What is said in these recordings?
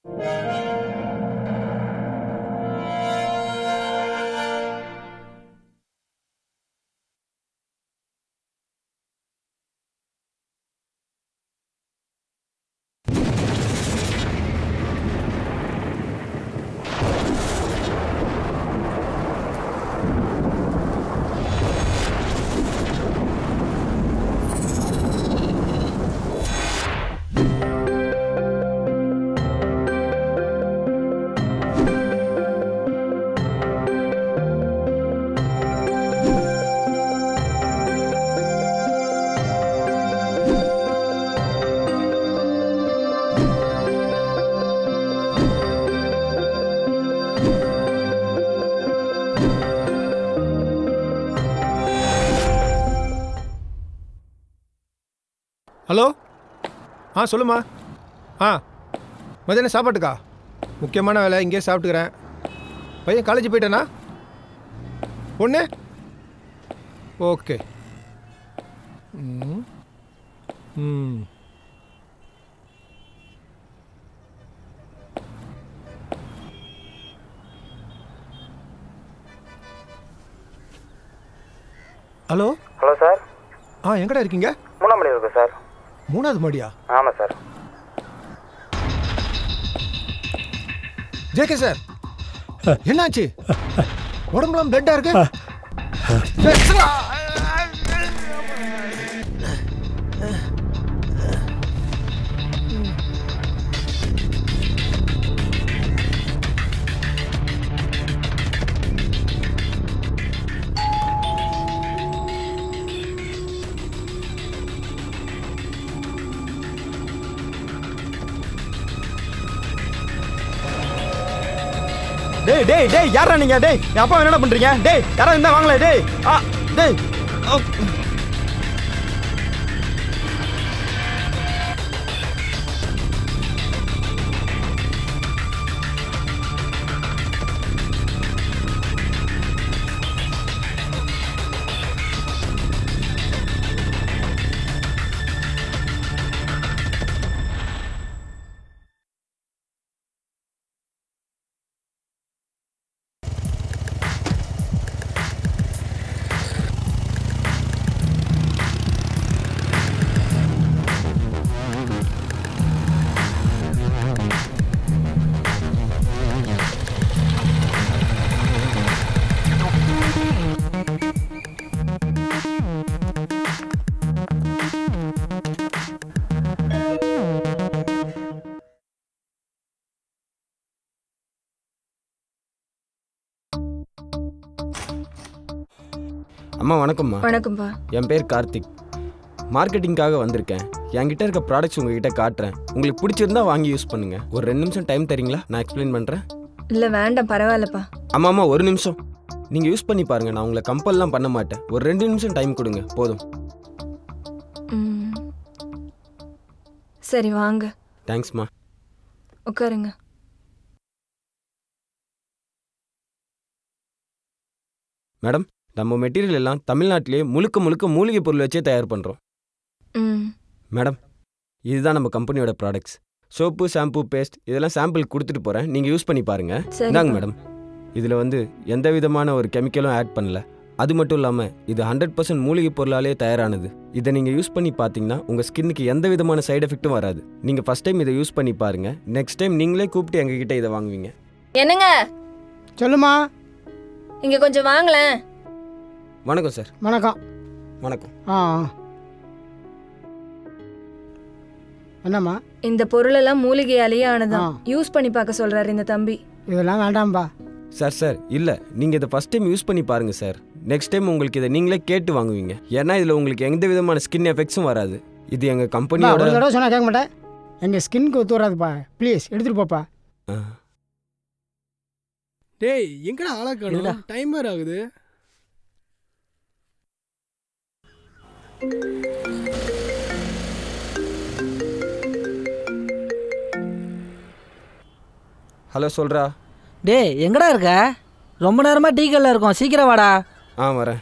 Hello ஆ சொல்லுமா ஆ மதியானம் சாப்பாட்டுக்கா முக்கியமான வேலை இங்கேயே சாப்பிட்டுக்கிறேன் பையன் காலேஜ் போயிட்டானா பொண்ணு ஓகே ம் ம் ஹலோ ஹலோ சார் ஆ எங்கடா இருக்கீங்க மூணாம் மணி இருக்கு சார் மூணாவது மாடியா ஆமாம் சார் ஜேகே சார் என்னாச்சு உடம்புலாம் பிளட்டா இருக்கு ஏய், சிவா! டேய் டேய் டேய் யாரா நீங்க டேய் என் அப்பா என்னடா பண்றீங்க டேய் யாரா இருந்தா வாங்களே டேய் ஆ டேய் ஓ. அம்மா வணக்கம்மா வணக்கம்ப்பா என் பேர் கார்த்திக் மார்க்கெட்டிங்காக வந்திருக்கேன் என்கிட்ட இருக்க ப்ராடக்ட்ஸ் உங்ககிட்ட காட்டுறேன் உங்களுக்கு பிடிச்சிருந்தா வாங்கி யூஸ் பண்ணுங்க ஒரு ரெண்டு நிமிஷம் டைம் தரீங்களா நான் எக்ஸ்பிளைன் பண்ணுறேன் இல்லை வேண்டாம் பரவாயில்லப்பா ஆமாம் ஆமாம் ஒரு நிமிஷம் நீங்கள் யூஸ் பண்ணி பாருங்க நான் உங்களை கம்பல்லாம் பண்ண மாட்டேன் ஒரு ரெண்டு நிமிஷம் டைம் கொடுங்க போதும் ம். சரி வாங்க தேங்க்ஸ்மா உட்காருங்க மேடம் நம்ம மெட்டீரியல் எல்லாம் தமிழ்நாட்டிலேயே முழுக்க முழுக்க மூலிகை பொருள் வச்சே தயார் பண்ணுறோம் ம் மேடம் இதுதான் நம்ம கம்பெனியோட ப்ராடக்ட்ஸ் சோப்பு ஷாம்பு பேஸ்ட் இதெல்லாம் சாம்பிள் கொடுத்துட்டு போகிறேன் நீங்கள் யூஸ் பண்ணி பாருங்கள் சரி இந்தாங்க மேடம் இதில் வந்து எந்த விதமான ஒரு கெமிக்கலும் ஆட் பண்ணல அது மட்டும் இல்லாமல் இது ஹண்ட்ரட் பர்சன்ட் மூலிகை பொருளாலே தயாரானது இதை நீங்கள் யூஸ் பண்ணி பார்த்தீங்கன்னா உங்கள் ஸ்கின்னுக்கு எந்த விதமான சைடு எஃபெக்ட்டும் வராது நீங்கள் ஃபஸ்ட் டைம் இதை யூஸ் பண்ணி பாருங்க நெக்ஸ்ட் டைம் நீங்களே கூப்பிட்டு எங்ககிட்ட இதை வாங்குவீங்க என்னங்க சொல்லுமா இங்க கொஞ்சம் வாங்களேன் வணக்கம் சார் வணக்கம் வணக்கம் ஆ என்னம்மா இந்த பொருளெல்லாம் மூலிகையாலேயே ஆனதான் ஆ. யூஸ் பண்ணி பார்க்க சொல்றாரு இந்த தம்பி இதெல்லாம் வேண்டாம்பா சார் சார் இல்லை நீங்கள் இதை ஃபஸ்ட் டைம் யூஸ் பண்ணி பாருங்கள் சார் நெக்ஸ்ட் டைம் உங்களுக்கு இதை நீங்களே கேட்டு வாங்குவீங்க ஏன்னா இதில் உங்களுக்கு எந்த விதமான ஸ்கின் எஃபெக்ட்ஸும் வராது இது எங்கள் அம்மா, கம்பெனியோட ஒரு தடவை சொன்னா கேட்க மாட்டேன் எங்கள் ஸ்கின்க்கு ஒத்து வராதுப்பா ப்ளீஸ் எடுத்துகிட்டு போப்பா ஆ. டேய் எங்கடா ஆளா இருடா. காணும் டைம் வேற ஆகுது ஹலோ சொல்கிறா டேய் எங்கடா இருக்க ரொம்ப நேரமா டீ கல்ல இருக்கோம் சீக்கிரம் வாடா ஆ வரேன்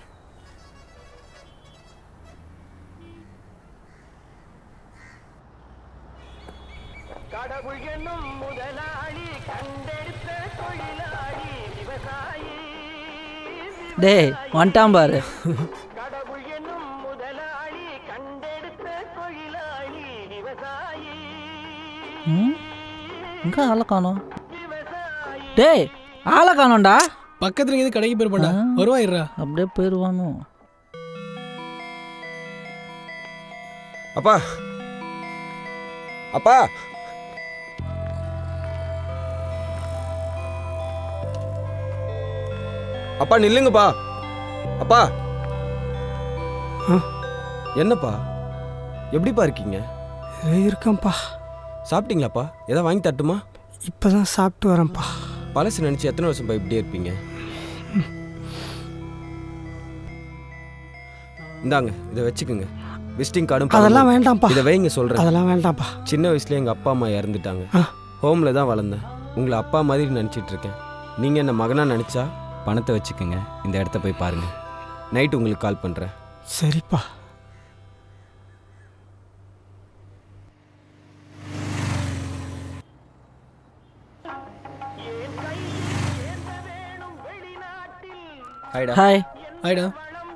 கடவுள் என்னும் முதலா டேய் வந்துட்டான் பாரு ம் எங்க ஆளை காணோம் டேய் ஆளை காணோம்டா பக்கத்துல இருந்து கடைக்கு பேர் பண்ணா ஆ. வருவாயிரா அப்படியே போயிடுவானோ அப்பா அப்பா அப்பா நில்லுங்கப்பா அப்பா ஆ? என்னப்பா எப்படிப்பா இருக்கீங்க இருக்கேன்ப்பா சாப்பிட்டீங்களாப்பா ஏதாவது வாங்கி தட்டுமா இப்போ தான் சாப்பிட்டு வரேன்ப்பா பழசு நினச்சி எத்தனை வருஷம்ப்பா இப்படியே இருப்பீங்க இந்தாங்க இதை வச்சுக்கோங்க விசிட்டிங் கார்டும் அதெல்லாம் வேண்டாம்ப்பா இதை வைங்க சொல்கிறேன் அதெல்லாம் வேண்டாம்ப்பா சின்ன வயசுல எங்கள் அப்பா அம்மா இறந்துட்டாங்க ஆ. ஹோமில் தான் வளர்ந்தேன் உங்களை அப்பா மாதிரி நினச்சிட்டு இருக்கேன் நீங்கள் என்ன மகனாக நினச்சா பணத்தை வச்சுக்கோங்க இந்த இடத்த போய் பாருங்கள் நைட்டு உங்களுக்கு கால் பண்ணுறேன் சரிப்பா ஹாய்டா ஹாய் ஆயிடா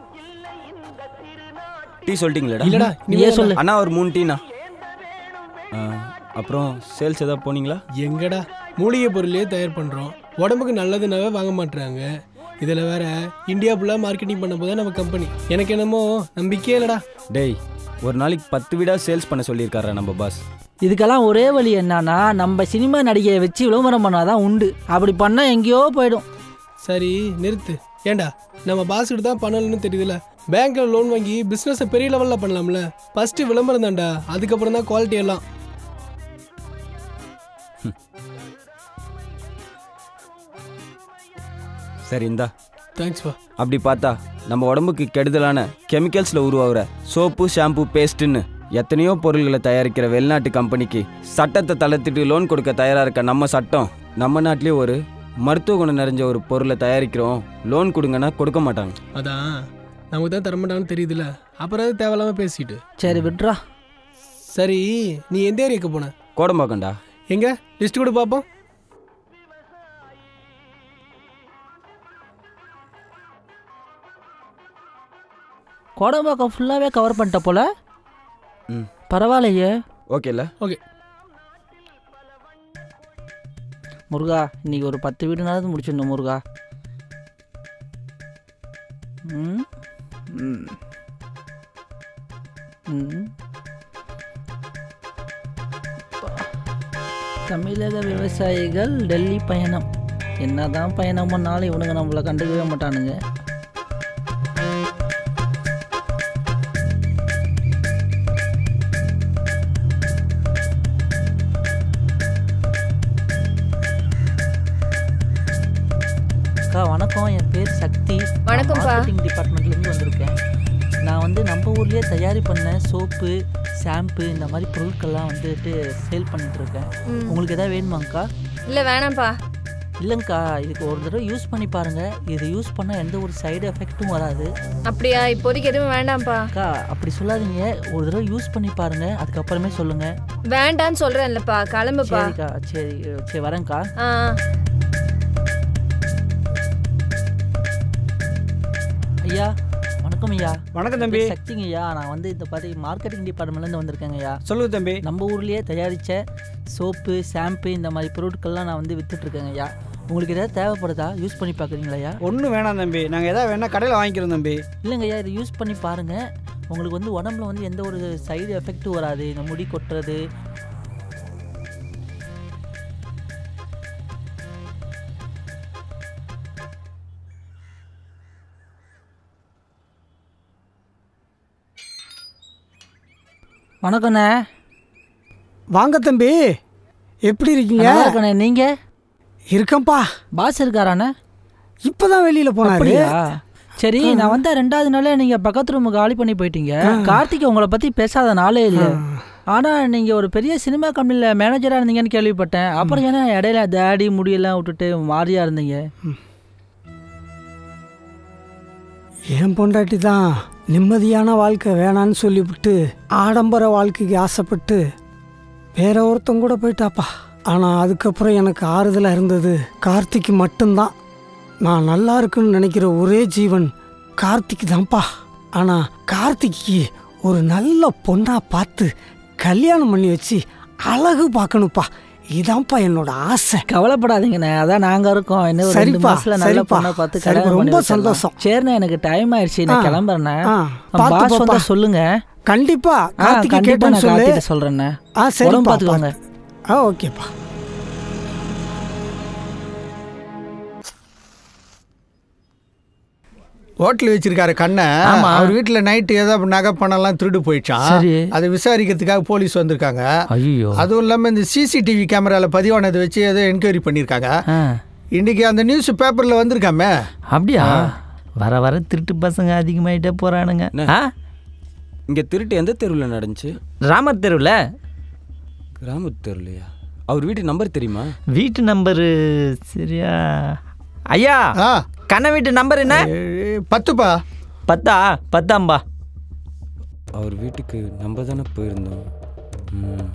டீ சொல்லிட்டீங்களேடா இல்லடா நீயே சொல்லு அண்ணா ஒரு மூணு டீண்ணா ஆ, அப்புறம் சேல்ஸ் ஏதாவது போனீங்களா எங்கடா மூலிகை பொருளே தயார் பண்றோம் உடம்புக்கு நல்லதுனாவே வாங்க மாட்றாங்க இதுல வேற இந்தியா ஃபுல்லா மார்க்கெட்டிங் பண்ண போதா நம்ம கம்பெனி எனக்கு என்னமோ நம்பிக்கையே இல்லடா டேய் ஒரு நாளைக்கு பத்து வீடாக சேல்ஸ் பண்ண சொல்லியிருக்காரா நம்ம பாஸ் இதுக்கெல்லாம் ஒரே வழி என்னன்னா நம்ம சினிமா நடிகையை வச்சு விளம்பரம் பண்ணாதான் உண்டு அப்படி பண்ணா எங்கேயோ போயிடும் சரி நிறுத்து ஏன்டா நம்ம பாஸ் கிட்ட தான் பண்ணலன்னு தெரியுதுல பேங்க்ல லோன் வாங்கி பிசினஸ் பெரிய லெவல்ல பண்ணலாம்ல ஃபர்ஸ்ட் விளம்பரம் தான்டா அதுக்கப்புறம் தான் குவாலிட்டி எல்லாம் சரி இந்தா தேங்க்ஸ்ப்பா அப்படி பார்த்தா நம்ம உடம்புக்கு கெடுதலான கெமிக்கல்ஸில் உருவாகிற சோப்பு ஷாம்பு பேஸ்ட்டுன்னு எத்தனையோ பொருள்களை தயாரிக்கிற வெளிநாட்டு கம்பெனிக்கு சட்டத்தை தளர்த்திட்டு லோன் கொடுக்க தயாராக இருக்க நம்ம சட்டம் நம்ம நாட்டிலே ஒரு மருத்துவ குணம் நிறைஞ்ச ஒரு பொருளை தயாரிக்கிறோம் லோன் கொடுங்கன்னா கொடுக்க மாட்டாங்க அதான் நமக்கு தான் தரமாட்டாங்கன்னு தெரியுதுல அப்புறம் அது தேவையில்லாம பேசிட்டு சரி விட்றா சரி நீ எந்த ஏரியாக்கு போன கோடம்பாக்கண்டா எங்க லிஸ்ட் கூட பார்ப்போம் கோடம்பாக்கம் ஃபுல்லாகவே கவர் பண்ணிட்ட போல ம் பரவாயில்லையே ஓகேல ஓகே முருகா இன்னைக்கு ஒரு பத்து வீடுனாலும் முடிச்சிடணும் முருகா ம் ம் ம் தமிழக விவசாயிகள் டெல்லி பயணம் என்னதான் பயணம் பண்ணாலும் இவனுங்க நம்மளை கண்டுக்கவே மாட்டானுங்க அக்கா வணக்கம் என் பேர் சக்தி வணக்கம்ப்பா. மார்க்கெட்டிங் டிபார்ட்மெண்ட்லேருந்து வந்திருக்கேன் நான் வந்து நம்ம ஊர்லேயே தயாரி பண்ண சோப்பு ஷாம்பு இந்த மாதிரி பொருட்கள்லாம் வந்துட்டு சேல் பண்ணிட்டு இருக்கேன் ம். உங்களுக்கு எதாவது வேணுமாங்க்கா இல்ல வேணாம்ப்பா இல்லைங்க்கா இதுக்கு ஒரு தடவை யூஸ் பண்ணி பாருங்க இது யூஸ் பண்ணால் எந்த ஒரு சைடு எஃபெக்ட்டும் வராது அப்படியா இப்போதைக்கு எதுவும் வேண்டாம்ப்பா அக்கா அப்படி சொல்லாதீங்க ஒரு தடவை யூஸ் பண்ணி பாருங்க அதுக்கப்புறமே சொல்லுங்க வேண்டான்னு சொல்றேன்லப்பா கிளம்புப்பா சரிக்கா சரி சரி வரேங்க்கா ஆ ஐயா வணக்கம் ஐயா வணக்கம் தம்பி பேர் சக்திங்க ஐயா நான் வந்து இந்த மாதிரி மார்க்கெட்டிங் டிபார்ட்மெண்ட்லேருந்து வந்திருக்கேங்க ஐயா சொல்லுங்க தம்பி நம்ம ஊர்லேயே தயாரித்த சோப்பு ஷாம்பு இந்த மாதிரி பொருட்கள்லாம் நான் வந்து வித்துட்ருக்கேங்க ஐயா உங்களுக்கு ஏதாவது தேவைப்படுதா யூஸ் பண்ணி பார்க்குறீங்களா ஐயா ஒன்றும் வேணாம் தம்பி நாங்கள் எதாவது வேணால் கடையில் வாங்கிக்கிறோம் தம்பி இல்லைங்க ஐயா இதை யூஸ் பண்ணி பாருங்கள் உங்களுக்கு வந்து உடம்புல வந்து எந்த ஒரு சைடு எஃபெக்ட்டும் வராது இந்த முடி கொட்டுறது வணக்கண்ணே வாங்க தம்பி எப்படி இருக்கீங்க நல்லா இருக்கண்ணே நீங்கள் இருக்கேன்ப்பா பாஸ் இருக்காராண்ணே இப்பதான் வெளியில போனாரு அப்படியா சரி நான் வந்த ரெண்டாவது நாளே நீங்க பக்கத்து ரூம் காலி பண்ணி போயிட்டீங்க கார்த்திக் உங்களை பத்தி பேசாத நாளே இல்ல ஆனா நீங்க ஒரு பெரிய சினிமா கம்பெனில மேனேஜரா இருந்தீங்கன்னு கேள்விப்பட்டேன் அப்புறம் ஏன்னா இடையில தாடி முடியெல்லாம் விட்டுட்டு மாறியா இருந்தீங்க என் பொண்டாட்டி தான் நிம்மதியான வாழ்க்கை வேணான்னு சொல்லிவிட்டு ஆடம்பர வாழ்க்கைக்கு ஆசைப்பட்டு வேற ஒருத்தன் கூட போயிட்டாப்பா ஆனால் அதுக்கப்புறம் எனக்கு ஆறுதலாக இருந்தது கார்த்திக் மட்டும்தான் நான் நல்லா இருக்குன்னு நினைக்கிற ஒரே ஜீவன் கார்த்திக் தான்ப்பா ஆனால் கார்த்திக்கு ஒரு நல்ல பொண்ணா பார்த்து கல்யாணம் பண்ணி வச்சு அழகு பார்க்கணும்ப்பா இதான்ப்பா என்னோட ஆசை கவலைப்படாதீங்கண்ணே அதான் நாங்க இருக்கோம் இன்னும் ஒரு ரெண்டு சரிப்பா, மாசத்துல நல்ல சரிப்பா. பொண்ணை பார்த்து சரிப்பா, கல்யாணம் பண்ணி ரொம்ப வச்சிடலாம். சந்தோஷம். சரிண்ணே எனக்கு டைம் ஆயிடுச்சு நான் ஆ. கிளம்புறேண்ணே ஆ பார்த்து பாஸ் வந்தா பாப்பா சொல்லுங்க கண்டிப்பா ஆ, கார்த்திக் கண்டிப்பா கேட்டேன்னு நான் சொல்லு கார்த்திகிட்ட சொல்றேண்ணே ஆ உடம்பு சரிப்பா பார்த்துக்கோங்க பார்த்து. ஆ ஓகேப்பா ஹோட்டல் வச்சிருக்காரு கண்ணை ஆமா. அவர் வீட்டில் நைட்டு ஏதோ நகை பணம்லாம் திருடு போயிடுச்சான் சரி. அதை விசாரிக்கிறதுக்காக போலீஸ் வந்திருக்காங்க ஐயோ அதுவும் இல்லாமல் இந்த சிசிடிவி கேமராவில் பதிவானதை வச்சு ஏதோ என்கொயரி பண்ணியிருக்காங்க இன்னைக்கு அந்த நியூஸ் பேப்பரில் வந்திருக்காமே அப்படியா வர வர திருட்டு பசங்க அதிகமாயிட்டே போறானுங்க ஆ இங்கே திருட்டு எந்த தெருவில் நடந்துச்சு ராமர் தெருவில் கிராமத்து தெருலையா அவர் வீட்டு நம்பர் தெரியுமா வீட்டு நம்பரு சரியா ஐயா ஆ கண்ண வீட்டு நம்பர் என்ன ஏ, பத்துப்பா பத்தா பத்தாம்பா அவர் வீட்டுக்கு நம்ம தானே போயிருந்தோம் ம்.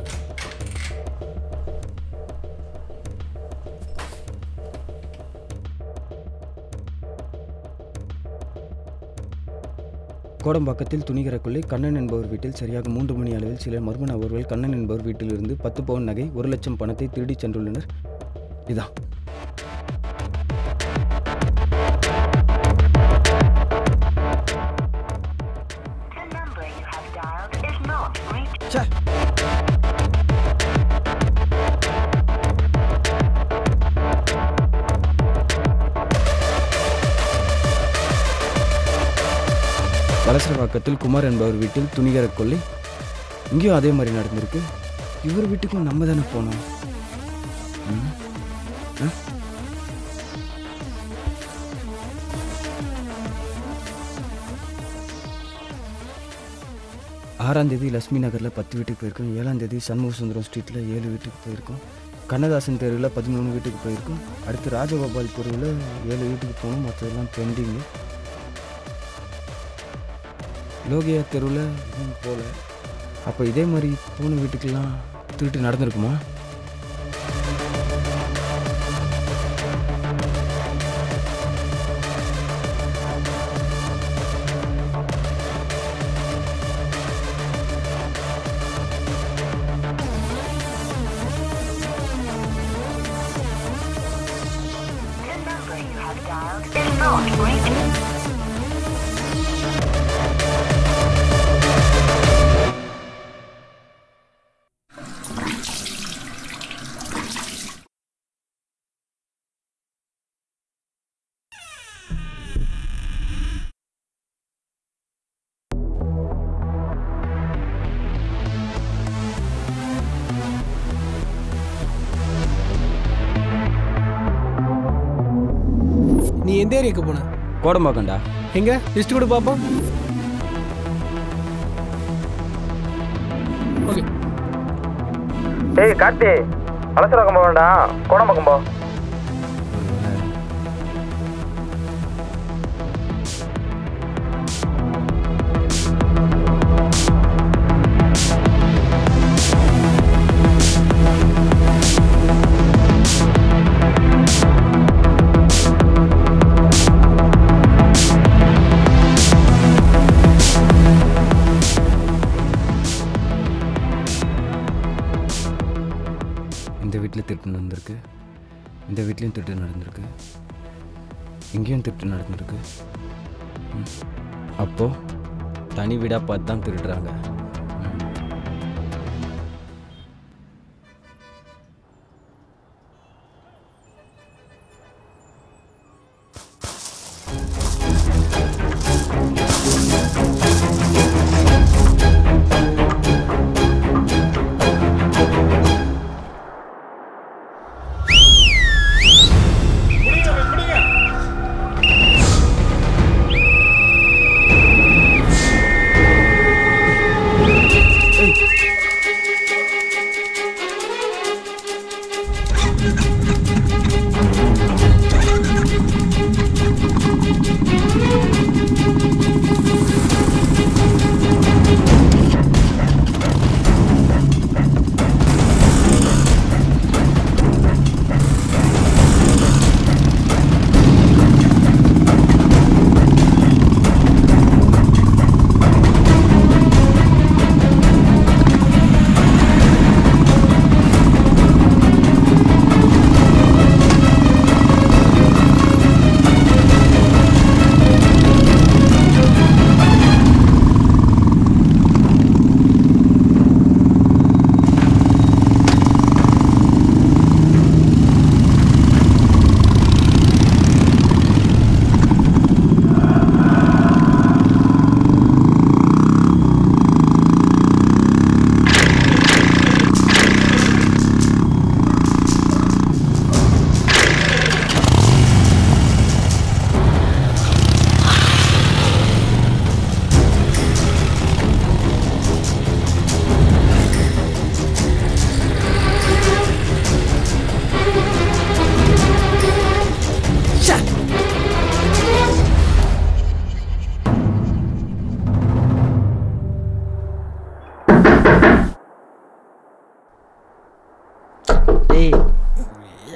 கோடம்பாக்கத்தில் துணிகர கொள்ளை கண்ணன் என்பவர் வீட்டில் சரியாக மூன்று மணி அளவில் சில மர்ம நபர்கள் கண்ணன் என்பவர் வீட்டிலிருந்து பத்து பவுன் நகை ஒரு லட்சம் பணத்தை திருடிச் சென்றுள்ளனர் இதான் ச்சே. வலசரவாக்கத்தில் குமார் என்பவர் வீட்டில் துணிகர கொள்ளை இங்கேயும் அதே மாதிரி நடந்திருக்கு இவர் வீட்டுக்கும் நம்ம தானே போனோம் ம்? ஆ? ஆறாம் தேதி லட்சுமி நகரில் பத்து வீட்டுக்கு போயிருக்கோம் ஏழாம் தேதி சண்முக சுந்தரம் ஸ்ட்ரீட்டில் ஏழு வீட்டுக்கு போயிருக்கோம் கண்ணதாசன் தெருவில் பதிமூணு வீட்டுக்கு போயிருக்கோம் அடுத்து ராஜகோபால் தெருவில் ஏழு வீட்டுக்கு போகணும் மற்றதெல்லாம் பெண்டிங்கு லோகியா தெருவில் இன்னும் போகல அப்போ இதே மாதிரி போன வீட்டுக்கெல்லாம் திருட்டு நடந்திருக்குமா நீ எந்த ஏரியாக்கு போன கோடம்பாக்கண்டா எங்க லிஸ்ட் கூட பார்ப்போம் ஓகே ஏய் கார்த்தி அலசரகம் போக வேண்டாம் கோடம்பாக்கம் போ இந்த வீட்டில் திருட்டு நடந்திருக்கு இந்த வீட்லேயும் திருட்டு நடந்திருக்கு இங்கேயும் திருட்டு நடந்திருக்கு ம். அப்போ தனி வீடாக பார்த்து தான் திருடுறாங்க ம்.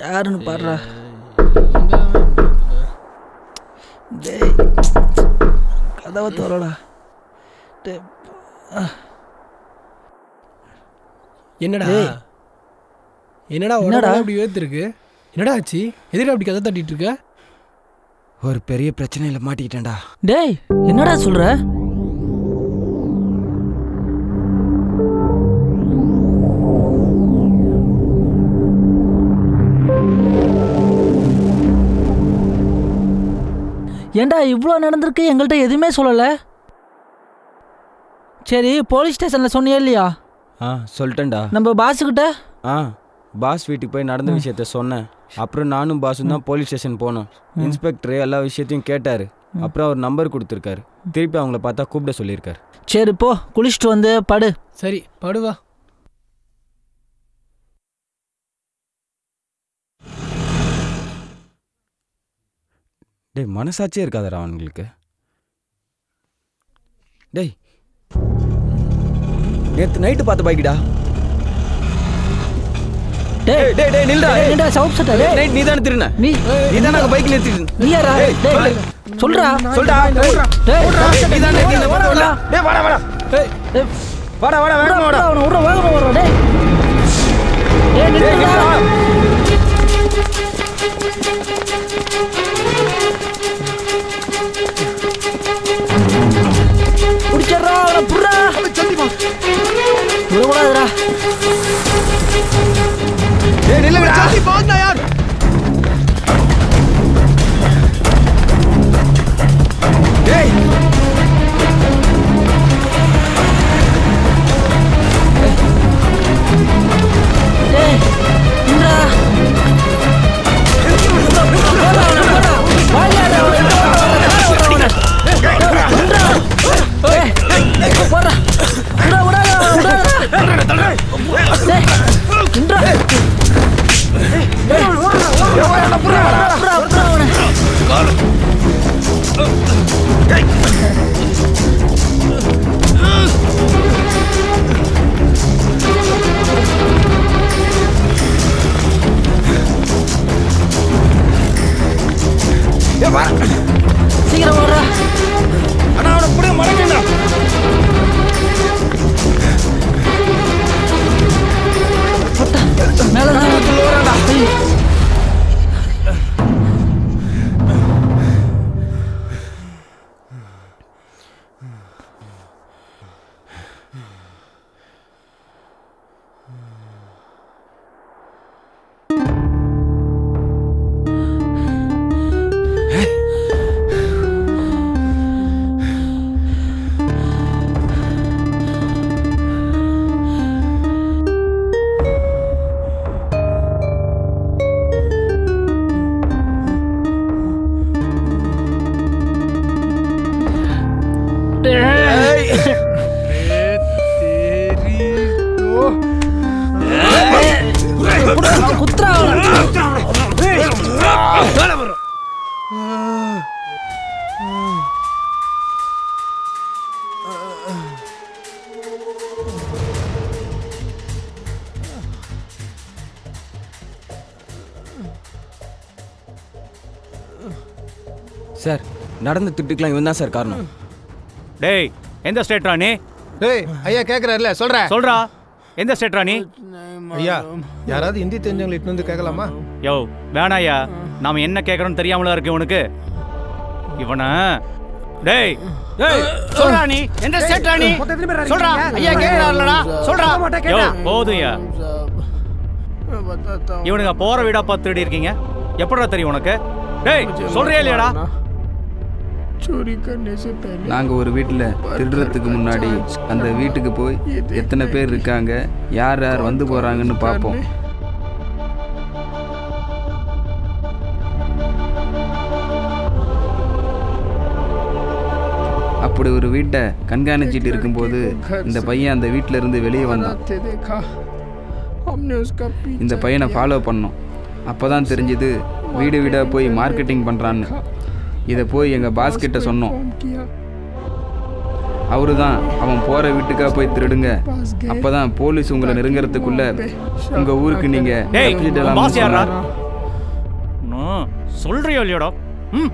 யாருன்னு பாடுறா டேய் கதவை தோறடா டேய் என்னடா ஏய். என்னடா என்னடா? என்னடா அப்படி வேர்த்திருக்கு என்னடா ஆச்சு எதிர அப்படி கதை தட்டிட்டு இருக்க ஒரு பெரிய பிரச்சனையில மாட்டிக்கிட்டேன்டா டேய் என்னடா சொல்ற ஏன்டா இவ்வளோ நடந்திருக்கு எங்கள்கிட்ட எதுவுமே சொல்லலை சரி போலீஸ் ஸ்டேஷனில் சொன்னியா இல்லையா ஆ சொல்லிட்டேன்டா நம்ம பாஸுக்கிட்ட ஆ பாஸ் வீட்டுக்கு போய் நடந்த விஷயத்த சொன்னேன் அப்புறம் நானும் பாஸும் தான் போலீஸ் ஸ்டேஷன் போனோம் இன்ஸ்பெக்டர் எல்லா விஷயத்தையும் கேட்டார் அப்புறம் அவர் நம்பர் கொடுத்துருக்காரு திருப்பி அவங்கள பார்த்தா கூப்பிட சொல்லியிருக்காரு சரி போ குளிச்சுட்டு வந்து படு சரி படுவா டேய் மனசாட்சியே இருக்காதடா அவனுங்களுக்கு டேய் நேற்று நைட்டு பார்த்த பைக்கிடா டேய் டேய் டேய் நில்டா டேய், நில்டா, சவுப் சட்டை, டேய். நைட் நீ தானே திருன நீ நீ தானே அங்கே பைக் நிறுத்திட்டு நீ யாரா டேய், டேய் சொல்லு. சொல்றா சொல்டா டேய் நீ தானே நிறுத்தின வாடா, வாடா. டேய் வாடா வாடா டேய் டேய் வாடா வாடா விட்றா, வேகமா வாடா விட்றா, அவனை விட்றா, வேகமா விட்றா, டேய் டேய் டேய் நில்லுடா. நில்லுடா. பிடிச்சிடுறா, அவனை புட்றா. விடக்கூடாதுடா. டேய் நில்லுங்கடா டேய் டேய், நில்லுடா. போடா, அவனை, போடா. வாயிலாடா, அவனை, விட்றா, விட்றா, விட்றா. டேய், டேய், போடா. விடா, விடாத, விடாதடா. டேய், நில்றா. டேய், விட்றா, விட்றா அவனை. சீக்கிரம் ஓடுறா அண்ணா அவனை புடிங்க மடக்குங்கடா மேலதான் குத்ரா சார் நடந்த திட்டுக்கெல்லாம் இவன் தான் சார் காரணம் டேய் எந்த ஸ்டேட்ரா நீ டேய் ஐயா கேட்குறாருல சொல்கிறேன் சொல்றா எந்த ஸ்டேட்ரா நீ ஐயா யாராவது ஹிந்தி தெரிஞ்சவங்களை இட்டு வந்து கேட்கலாமா யோ வேணாயா நாம என்ன கேட்கறோம்னு தெரியாமலா இருக்கு உனக்கு இவன டேய் டேய் சொல்றா நீ எந்த ஸ்டேட்ரா நீ சொல்றா ஐயா கேக்குறாருலடா சொல்றா யோ போதும்யா இவனுங்க போற வீடா பார்த்து தேடி இருக்கீங்க எப்படிடா தெரியும் உனக்கு டேய் சொல்றியா இல்லையாடா நாங்கள் ஒரு வீட்டில் திருடுறதுக்கு முன்னாடி அந்த வீட்டுக்கு போய் எத்தனை பேர் இருக்காங்க யார் யார் வந்து போகிறாங்கன்னு பார்ப்போம் அப்படி ஒரு வீட்டை கண்காணிச்சிட்டு இருக்கும்போது இந்த பையன் அந்த வீட்டில இருந்து வெளியே வந்தான் இந்த பையனை ஃபாலோ பண்ணோம் அப்போ தான் தெரிஞ்சுது வீடு வீடாக போய் மார்க்கெட்டிங் பண்ணுறான்னு இதை போய் எங்கள் பாஸ் கிட்ட சொன்னோம் அவரு தான் அவன் போகிற வீட்டுக்கா போய் திருடுங்க அப்போ தான் போலீஸ் உங்களை நெருங்கிறதுக்குள்ள உங்கள் ஊருக்கு நீங்கள் டேய் பாஸ் யாரா சொல்றியோ இல்லையோடா ம்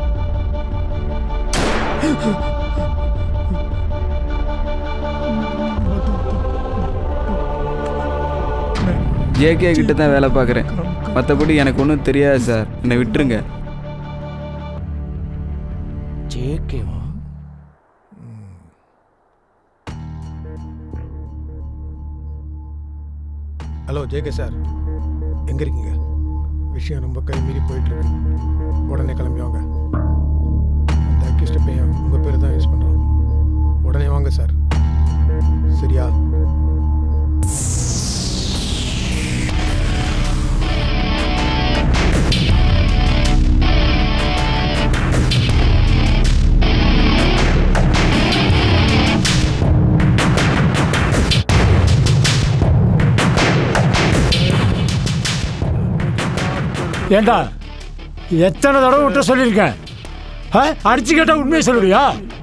ஜேகே கிட்ட தான் வேலை பார்க்குறேன் மற்றபடி எனக்கு ஒன்றும் தெரியாது சார் என்னை விட்டுருங்க ஜேகேவா ஹலோ ஜேகே சார் எங்கே இருக்கீங்க விஷயம் ரொம்ப கை மீறி போயிட்டு இருக்கு உடனே கிளம்பி வாங்க அந்த அக்யூஸ்ட் பையன் உங்கள் பேர் தான் யூஸ் பண்ணுறான் உடனே வாங்க சார் சரியா ஏண்டா எத்தனை தடவை விட்ட சொல்லியிருக்கேன் ஆ? அடிச்சு கேட்டா உண்மையை சொல்லுவியா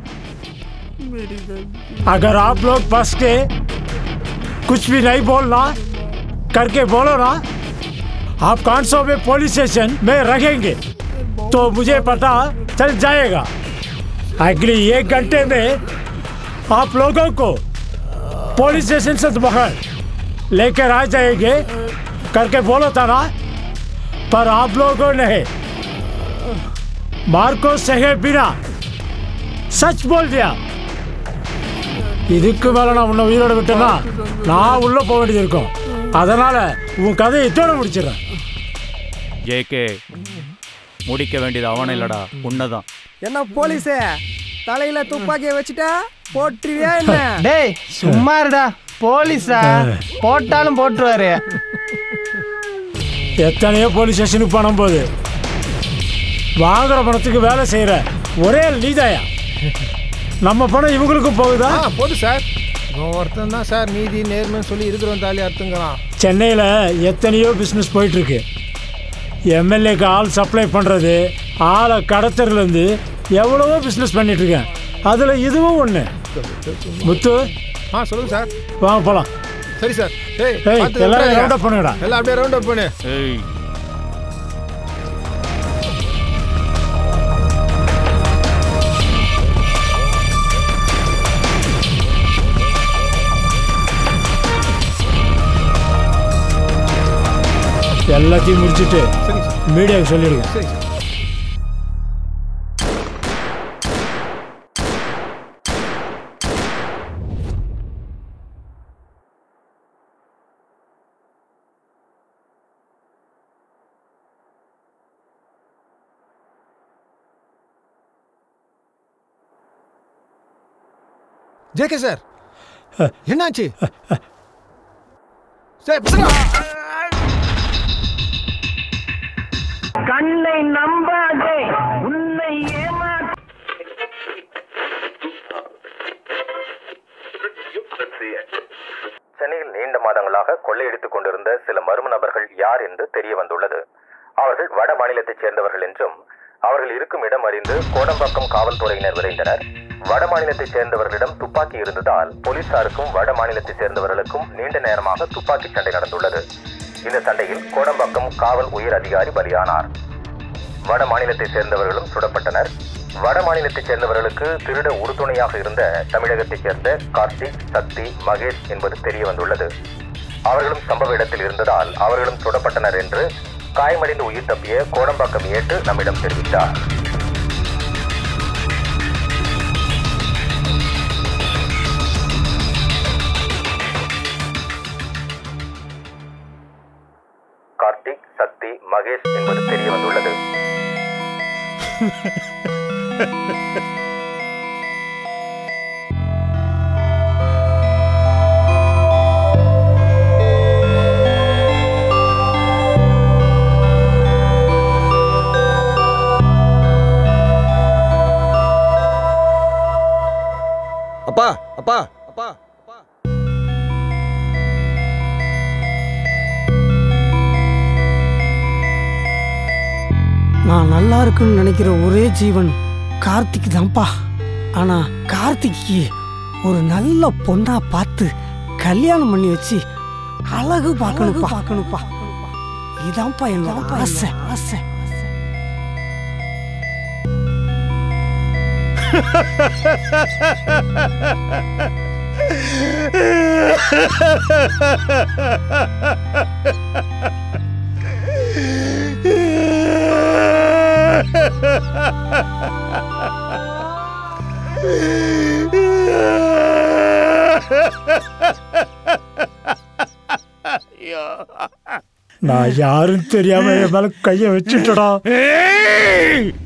अगर आप लोग फंस के कुछ भी नहीं बोलना करके बोलो ना आप कांसो में पुलिस स्टेशन में रखेंगे तो मुझे पता चल जाएगा अगले एक घंटे में आप लोगों को पुलिस स्टेशन से बाहर लेकर आ जाएंगे करके बोलो था ना पर आप लोगों ने मार को सहे बिना सच बोल दिया இதுக்கு மேல நான் உன்னை உயிரோட விட்டேன்னா நான் உள்ள போக வேண்டியது இருக்கும் அதனால உன் கதையை இதோட முடிச்சிடறேன் ஜேகே முடிக்க வேண்டியது அவன் இல்லடா உன்னதான் என்ன போலீஸே தலையில துப்பாக்கியை வச்சுட்டா போட்டுருவியா என்ன டேய் சும்மா இருடா போலீஸா போட்டாலும் போட்டுருவாரு எத்தனையோ போலீஸ் ஸ்டேஷனுக்கு பணம் போகுது வாங்குற பணத்துக்கு வேலை செய்யற ஒரே நீதாயா நம்ம பணம் இவங்களுக்கும் போகுதா ஆ போதும் சார் இவன் ஒருத்தன் தான் சார் நீதி நேர்மைன்னு சொல்லி இருக்கிறவன் தாலி அறுத்துங்கிறான் சென்னையில் எத்தனையோ பிஸ்னஸ் போயிட்டுருக்கு எம்எல்ஏக்கு ஆள் சப்ளை பண்ணுறது ஆளை கடத்துறதுலேருந்து எவ்வளவோ பிஸ்னஸ் பண்ணிகிட்ருக்கேன் அதில் இதுவும் ஒன்று முத்து ஆ சொல்லுங்க சார் வாங்க போகலாம் சரி சார் ஏய் ஏய், பார்த்து எல்லாரும் விட்டுறாதீங்க. round up பண்ணுங்கடா. எல்லாம் அப்படியே ரவுண்ட் அப் பண்ணு ஏய் எல்லாத்தையும் முடிச்சுட்டு மீடியாவுக்கு சொல்லிடுங்க சரி சார் ஜேகே சார் என்னாச்சு சார் பசங்க கண்ணை நம்பாதே உன்னை ஏமா சென்னையில் நீண்ட மாதங்களாக கொள்ளையடித்துக் கொண்டிருந்த சில மர்ம நபர்கள் யார் என்று தெரிய வந்துள்ளது அவர்கள் வட மாநிலத்தைச் சேர்ந்தவர்கள் என்றும் அவர்கள் இருக்கும் இடம் அறிந்து கோடம்பாக்கம் காவல்துறையினர் விரைந்தனர் வட மாநிலத்தைச் சேர்ந்தவர்களிடம் துப்பாக்கி இருந்ததால் போலீசாருக்கும் வட மாநிலத்தைச் சேர்ந்தவர்களுக்கும் நீண்ட நேரமாக துப்பாக்கி சண்டை நடந்துள்ளது இந்த சண்டையில் கோடம்பாக்கம் காவல் உயர் அதிகாரி பலியானார் வட மாநிலத்தைச் சேர்ந்தவர்களும் சுடப்பட்டனர் வட மாநிலத்தைச் சேர்ந்தவர்களுக்கு திருட உறுதுணையாக இருந்த தமிழகத்தைச் சேர்ந்த கார்த்திக் சக்தி மகேஷ் என்பது தெரிய வந்துள்ளது அவர்களும் சம்பவ இடத்தில் இருந்ததால் அவர்களும் சுடப்பட்டனர் என்று காயமடைந்து உயிர் தப்பிய கோடம்பாக்கம் ஏட்டு நம்மிடம் தெரிவித்தார் கார்த்திக் சக்தி மகேஷ் என்பது தெரிய வந்துள்ளது அப்பா அப்பா அப்பா நான் நல்லா இருக்குன்னு நினைக்கிற ஒரே ஜீவன் கார்த்திக் தான்ப்பா ஆனா கார்த்திக்கு ஒரு நல்ல பொண்ணா பார்த்து கல்யாணம் பண்ணி வச்சு அழகு பார்க்கணும்ப்பா பார்க்கணும்ப்பா இதான்ப்பா என்னோட ஆசை ஆசை நான் யாரும் தெரியாம என் மேல கைய வச்சுட்டடா